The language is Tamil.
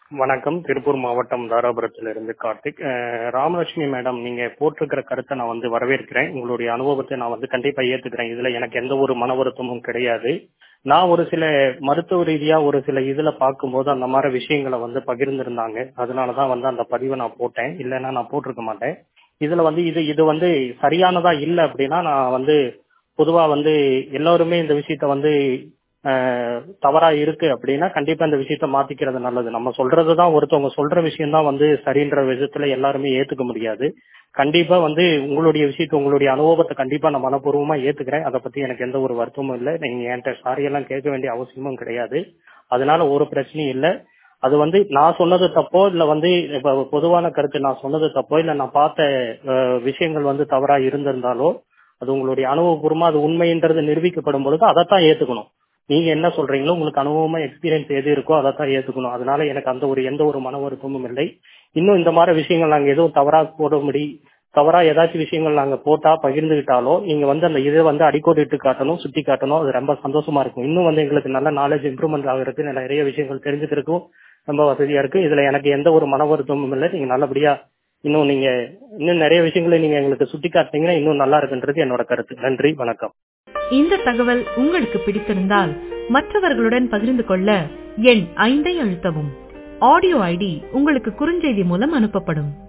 வணக்கம் திருப்பூர் மாவட்டம் தாராபுரத்திலிருந்து கார்த்திக் அஹ், ராமலட்சுமி மேடம் நீங்க போட்டிருக்கிற கருத்தை நான் வந்து வரவேற்கிறேன் உங்களுடைய அனுபவத்தை நான் வந்து கண்டிப்பா ஏத்துக்கிறேன் இதுல எனக்கு எந்த ஒரு மன வருத்தமும் கிடையாது நான் ஒரு சில மருத்துவ ரீதியா ஒரு சில இதுல பார்க்கும்போது அந்த மாதிரி விஷயங்களை வந்து பகிர்ந்திருந்தாங்க அதனாலதான் வந்து அந்த பதிவை நான் போட்டேன் இல்லைன்னா நான் போட்டிருக்க மாட்டேன் இதுல வந்து இது இது வந்து சரியானதா இல்லை அப்படின்னா நான் வந்து பொதுவா வந்து எல்லாருமே இந்த விஷயத்த வந்து ஆஹ், தவறா இருக்கு அப்படின்னா கண்டிப்பா இந்த விஷயத்த மாத்திக்கிறது நல்லது நம்ம சொல்றதுதான் ஒருத்தவங்க சொல்ற விஷயம் தான் வந்து சரின்ற விஷயத்துல எல்லாருமே ஏத்துக்க முடியாது கண்டிப்பா வந்து உங்களுடைய விஷயத்த உங்களுடைய அனுபவத்தை கண்டிப்பா நான் மனப்பூர்வமா ஏத்துக்கிறேன் அதை பத்தி எனக்கு எந்த ஒரு வருத்தமும் இல்லை நீங்க என்கிட்ட சாரி எல்லாம் கேட்க வேண்டிய அவசியமும் கிடையாது அதனால ஒரு பிரச்சனையும் இல்லை அது வந்து நான் சொன்னது தப்போ இல்ல வந்து இப்ப பொதுவான கருத்து நான் சொன்னது தப்போ இல்ல நான் பார்த்த அஹ், விஷயங்கள் வந்து தவறா இருந்திருந்தாலோ அது உங்களுடைய அனுபவபூர்வமா அது உண்மைன்றது நிரூபிக்கப்படும் பொழுது அதைத்தான் ஏத்துக்கணும் நீங்க என்ன சொல்றீங்களோ உங்களுக்கு அனுபவமா எக்ஸ்பீரியன்ஸ் எது இருக்கோ அதைத்தான் ஏத்துக்கணும் அதனால எனக்கு அந்த ஒரு எந்த ஒரு மன வருத்தமும் இல்லை இன்னும் இந்த மாதிரி விஷயங்கள் நாங்க எதுவும் தவறா போட முடி தவறா ஏதாச்சும் விஷயங்கள் நாங்க போட்டா பகிர்ந்துகிட்டாலோ நீங்க வந்து அந்த இதை வந்து அடிக்கோடிட்டு காட்டணும் சுட்டி காட்டணும் அது ரொம்ப சந்தோஷமா இருக்கும் இன்னும் வந்து எங்களுக்கு நல்ல நாலேஜ் இம்ப்ரூவ்மெண்ட் ஆகிறதுக்கு நிறைய விஷயங்கள் தெரிஞ்சுக்கிறதுக்கும் ரொம்ப வசதியா இருக்கு இதுல எனக்கு எந்த ஒரு மன வருத்தமும் இல்லை நீங்க நல்லபடியா இன்னும் நீங்க இன்னும் நிறைய விஷயங்களை நீங்க எங்களுக்கு சுட்டி காட்டினீங்கன்னா இன்னும் நல்லா இருக்குன்றது என்னோட கருத்து நன்றி வணக்கம் இந்த தகவல் உங்களுக்கு பிடித்திருந்தால் மற்றவர்களுடன் பகிர்ந்து கொள்ள எண் ஐந்தை அழுத்தவும் ஆடியோ ஐடி உங்களுக்கு குறுஞ்செய்தி மூலம் அனுப்பப்படும்